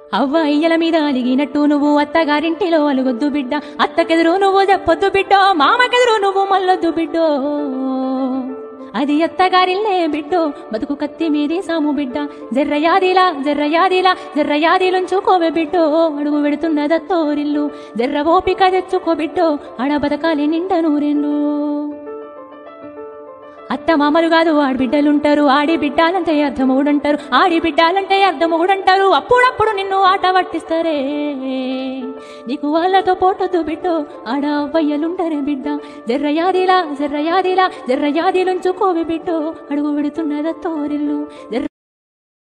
అవ్వ అయ్యల మీద అలిగినట్టు నువ్వు అత్తగారింటిలో అలుగొద్దు బిడ్డ అత్తకెదురు నువ్వు చెప్పొద్దు బిడ్డో మామకెదురు నువ్వు మల్లొద్దు బిడ్డో అది అత్తగారిల్లే బిడ్డో బతుకు కత్తి మీది సాము బిడ్డ జర్రయాదిలా జర్రయాదిలా జర్రయాదిలుంచుకోవే బిడ్డో అడుగు పెడుతున్నదత్తోరిల్లు జర్ర ఓపిక తెచ్చుకో బిడ్డో ఆడ బతకాలి నిండా నూరెండు అత్త మామలు కాదు ఆడబిడ్డలుంటారు ఆడి బిడ్డాలంటే అర్ధమౌడంటారు ఆడి బిడ్డాలంటే అర్ధమౌడంటారు అప్పుడప్పుడు నిన్ను ఆట పట్టిస్తారే నీకు వాళ్ళతో పోటొద్దు బిడ్డో ఆడ అవ్వయ్యలుంటారే బిడ్డ జర్రయాదిలా జర్రయాదిలా జర్రయాదిలుంచుకోవి బిడ్డో అడుగు పెడుతున్నద తోరిల్లు జర్ర